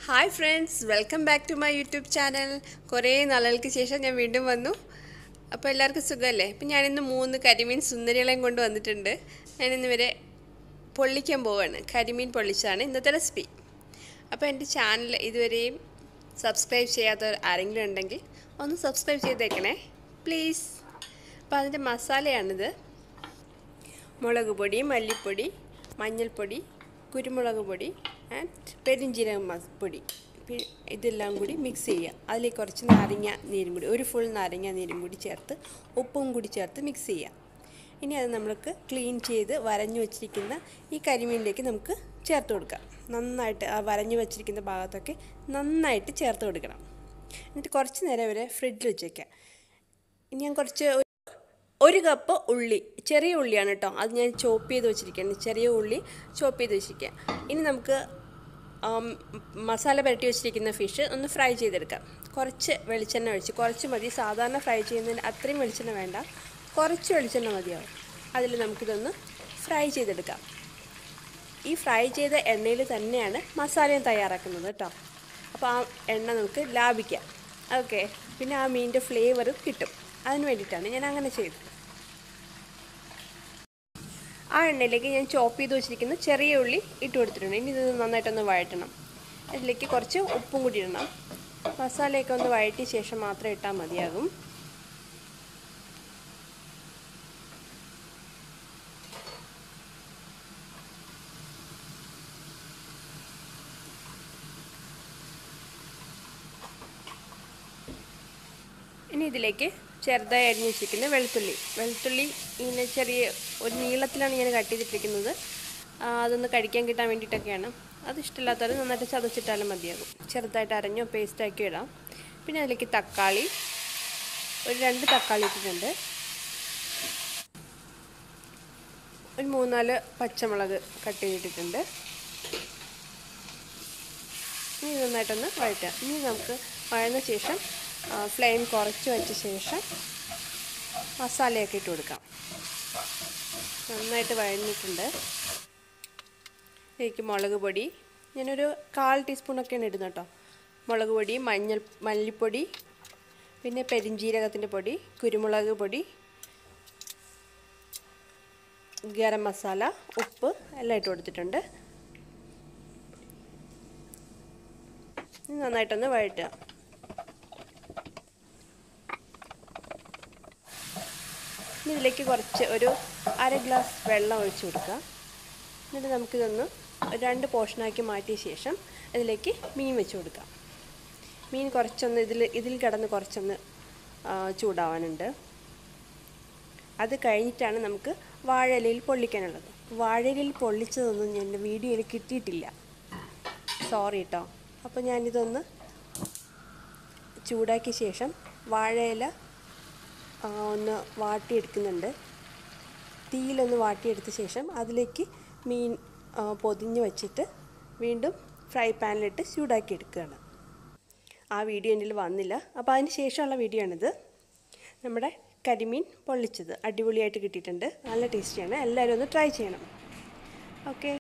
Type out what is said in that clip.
hi friends welcome back to my YouTube channel കുറേ നാളുകൾക്ക് ശേഷം ഞാൻ വീണ്ടും വന്നു അപ്പോൾ എല്ലാവർക്കും സുഖമല്ലേ അപ്പം ഞാനിന്ന് മൂന്ന് കരിമീൻ സുന്ദരികളെയും കൊണ്ട് വന്നിട്ടുണ്ട് ഞാനിന്ന് ഇവരെ പൊള്ളിക്കാൻ പോവാണ് കരിമീൻ പൊള്ളിച്ചതാണ് ഇന്നത്തെ റെസിപ്പി അപ്പോൾ എൻ്റെ ചാനൽ ഇതുവരെയും സബ്സ്ക്രൈബ് ചെയ്യാത്തവർ ആരെങ്കിലും ഉണ്ടെങ്കിൽ ഒന്ന് സബ്സ്ക്രൈബ് ചെയ്തേക്കണേ പ്ലീസ് അപ്പോൾ അതിൻ്റെ മസാലയാണിത് മുളക് പൊടി മല്ലിപ്പൊടി മഞ്ഞൾപ്പൊടി കുരുമുളക് പൊടി ആൻഡ് പെരിഞ്ചീരകം മസ് പൊടി പി- ഇതെല്ലാം കൂടി മിക്സ് ചെയ്യുക അതിലേക്ക് കുറച്ച് നാരങ്ങ നീരും കൂടി ഒരു ഫുൾ നാരങ്ങ നീരും കൂടി ചേർത്ത് ഉപ്പും കൂടി ചേർത്ത് മിക്സ് ചെയ്യുക ഇനി അത് നമ്മൾക്ക് ക്ലീൻ ചെയ്ത് വരഞ്ഞു വെച്ചിരിക്കുന്ന ഈ കരിമീനിലേക്ക് നമുക്ക് ചേർത്ത് കൊടുക്കാം നന്നായിട്ട് ആ വരഞ്ഞു വെച്ചിരിക്കുന്ന ഭാഗത്തൊക്കെ നന്നായിട്ട് ചേർത്ത് കൊടുക്കണം എന്നിട്ട് കുറച്ച് നേരം വരെ ഫ്രിഡ്ജിൽ വെച്ചേക്കാം ഇനി ഞാൻ കുറച്ച് ഒരു കപ്പ് ഉള്ളി ചെറിയ ഉള്ളിയാണ് കേട്ടോ അത് ഞാൻ ചോപ്പ് ചെയ്ത് വെച്ചിരിക്കുകയാണ് ചെറിയ ഉള്ളി ചോപ്പ് ചെയ്ത് വെച്ചിരിക്കുക ഇനി നമുക്ക് ആം, മസാല പുരട്ടി വെച്ചിരിക്കുന്ന ഫിഷ് ഒന്ന് ഫ്രൈ ചെയ്തെടുക്കാം കുറച്ച് വെളിച്ചെണ്ണ ഒഴിച്ച് കുറച്ച് മതി സാധാരണ ഫ്രൈ ചെയ്യുന്നതിന് അത്രയും വെളിച്ചെണ്ണ വേണ്ട കുറച്ച് വെളിച്ചെണ്ണ മതിയാവും അതിൽ നമുക്കിതൊന്ന് ഫ്രൈ ചെയ്തെടുക്കാം ഈ ഫ്രൈ ചെയ്ത എണ്ണയിൽ തന്നെയാണ് മസാലയും തയ്യാറാക്കുന്നത് കേട്ടോ അപ്പോൾ ആ എണ്ണ നമുക്ക് ലാഭിക്കാം ഓക്കെ പിന്നെ ആ മീനിൻ്റെ ഫ്ലേവർ കിട്ടും അതിന് വേണ്ടിയിട്ടാണ് ഞാൻ അങ്ങനെ ചെയ്തത് ആ എണ്ണയിലേക്ക് ഞാൻ ചോപ്പ് ചെയ്ത് വെച്ചിരിക്കുന്ന ചെറിയ ഉള്ളി ഇട്ട് കൊടുത്തിട്ടുണ്ട് ഇനി ഇത് നന്നായിട്ടൊന്ന് വഴറ്റണം ഇതിലേക്ക് കുറച്ച് ഉപ്പും കൂടി ഇടണം മസാലയൊക്കെ ഒന്ന് വഴറ്റിയ ശേഷം മാത്രം ഇട്ടാൽ മതിയാകും ഇനി ഇതിലേക്ക് ചെറുതായി അരിഞ്ഞ് വെച്ചിരിക്കുന്ന വെളുത്തുള്ളി വെളുത്തുള്ളി ഇങ്ങനെ ചെറിയ ഒരു നീളത്തിലാണ് ഞാൻ കട്ട് ചെയ്തിട്ടിരിക്കുന്നത് ആ, അതൊന്ന് കഴിക്കാൻ കിട്ടാൻ വേണ്ടിയിട്ടൊക്കെയാണ് അത് ഇഷ്ടമില്ലാത്തവർ നന്നായിട്ട് ചതച്ചിട്ടാലും മതിയാകും ചെറുതായിട്ട് അരഞ്ഞോ പേസ്റ്റാക്കി ഇടാം പിന്നെ അതിലേക്ക് തക്കാളി ഒരു രണ്ട് തക്കാളി ഇട്ടിട്ടുണ്ട് ഒരു മൂന്നാല് പച്ചമുളക് കട്ട് ചെയ്തിട്ടിട്ടുണ്ട് ഇനി നന്നായിട്ടൊന്ന് വഴറ്റാം ഇനി നമുക്ക് വഴന്ന ശേഷം ഫ്ലെയിം കുറച്ച് വെച്ച ശേഷം മസാലയൊക്കെ ഇട്ട് കൊടുക്കാം നന്നായിട്ട് വഴഞ്ഞിട്ടുണ്ട് ഇതിലേക്ക് മുളക് പൊടി ഞാനൊരു കാൽ ടീസ്പൂണൊക്കെയാണ് ഇടുന്നത് കേട്ടോ മുളക് പൊടി മഞ്ഞൾ മല്ലിപ്പൊടി പിന്നെ പെരിഞ്ജീരകത്തിൻ്റെ പൊടി കുരുമുളക് പൊടി ഗരം മസാല ഉപ്പ് എല്ലാം ഇട്ട് കൊടുത്തിട്ടുണ്ട് ഇനി നന്നായിട്ടൊന്ന് വഴറ്റുക ഇനി ഇതിലേക്ക് കുറച്ച് ഒരു അര ഗ്ലാസ് വെള്ളം ഒഴിച്ച് കൊടുക്കുക എന്നിട്ട് നമുക്കിതൊന്ന് രണ്ട് പോർഷനാക്കി മാറ്റിയ ശേഷം ഇതിലേക്ക് മീൻ വെച്ച് കൊടുക്കാം മീൻ കുറച്ചൊന്ന് ഇതിൽ ഇതിൽ കിടന്ന് കുറച്ചൊന്ന് ആ, ചൂടാവാനുണ്ട് അത് കഴിഞ്ഞിട്ടാണ് നമുക്ക് വാഴയിലയിൽ പൊള്ളിക്കാനുള്ളത് വാഴയിലയിൽ പൊള്ളിച്ചതൊന്നും ഞാൻ എൻ്റെ വീഡിയോയിൽ കിട്ടിയിട്ടില്ല സോറി കേട്ടോ അപ്പോൾ ഞാനിതൊന്ന് ചൂടാക്കിയ ശേഷം വാഴയില ആ, ഒന്ന് വാട്ടിയെടുക്കുന്നുണ്ട് തീയിലൊന്ന് വാട്ടിയെടുത്ത ശേഷം അതിലേക്ക് മീൻ ആ, പൊതിഞ്ഞ് വെച്ചിട്ട് വീണ്ടും ഫ്രൈ പാനിലിട്ട് ചൂടാക്കി എടുക്കുകയാണ് ആ വീഡിയോ എൻ്റെ വന്നില്ല അപ്പോൾ അതിന് ശേഷമുള്ള വീഡിയോ ആണിത് നമ്മുടെ കരിമീൻ പൊള്ളിച്ചത് അടിപൊളിയായിട്ട് കിട്ടിയിട്ടുണ്ട് നല്ല ടേസ്റ്റിയാണ് എല്ലാവരും ഒന്ന് ട്രൈ ചെയ്യണം ഓക്കെ